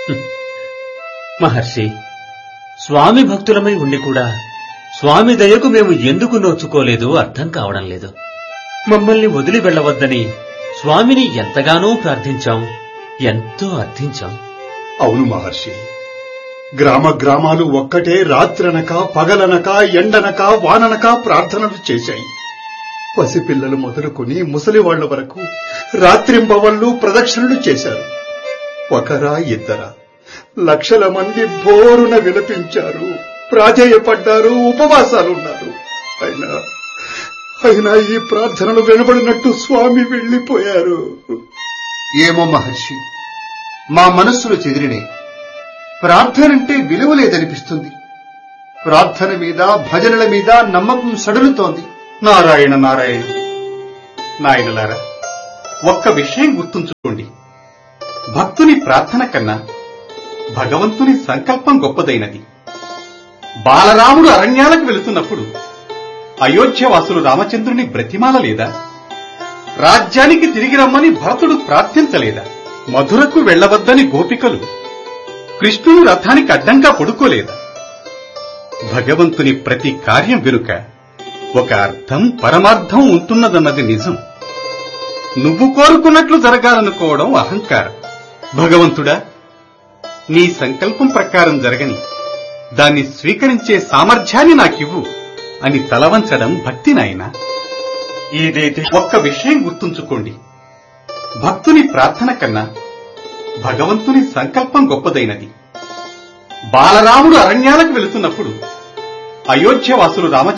మహర్షి స్వామి భక్తులమై ఉండి కూడా స్వామి దయకు మేము ఎందుకు నోచుకోలేదు అర్థం కావడం లేదు మమ్మల్ని వదిలి వెళ్ళవద్దని స్వామిని ఎంతగానో ప్రార్థించాం ఎంతో అర్థించాం అవును మహర్షి గ్రామ గ్రామాలు ఒక్కటే రాత్రనక పగలనక ఎండనక వాననక ప్రార్థనలు చేశాయి పసిపిల్లలు మొదలుకొని ముసలివాళ్ల వరకు రాత్రింబవళ్ళు ప్రదక్షిణలు చేశారు ఒకరా ఇద్దరా లక్షల మంది బోరున విలపించారు ప్రాధేయపడ్డారు ఉపవాసాలున్నారు అయినా అయినా ఈ ప్రార్థనలు వినబడినట్టు స్వామి వెళ్లిపోయారు ఏమో మహర్షి మా మనస్సులు చెదిరినే ప్రార్థనంటే విలువ లేదనిపిస్తుంది ప్రార్థన మీద భజనల మీద నమ్మకం సడలుతోంది నారాయణ నారాయణ నాయనలారా ఒక్క విషయం గుర్తుంచుకోండి భక్తుని ప్రార్థన కన్నా భగవంతుని సంకల్పం గొప్పదైనది బాలరాముడు అరణ్యాలకు వెళుతున్నప్పుడు అయోధ్యవాసులు రామచంద్రుని బ్రతిమాల లేదా రాజ్యానికి తిరిగి రమ్మని భరతుడు ప్రార్థించలేదా మధురకు వెళ్లవద్దని గోపికలు కృష్ణుని రథానికి అడ్డంగా పడుకోలేదా భగవంతుని ప్రతి కార్యం వెనుక ఒక అర్థం పరమార్థం ఉంటున్నదన్నది నిజం నువ్వు కోరుకున్నట్లు జరగాలనుకోవడం అహంకారం భగవంతుడా నీ సంకల్పం ప్రకారం జరగని దాన్ని స్వీకరించే సామర్థ్యాన్ని నాకివ్వు అని తలవంచడం భక్తి నాయన ఏదైతే ఒక్క విషయం గుర్తుంచుకోండి భక్తుని ప్రార్థన కన్నా భగవంతుని సంకల్పం గొప్పదైనది బాలరాముడు అరణ్యాలకు వెళుతున్నప్పుడు అయోధ్యవాసులు రామచంద్ర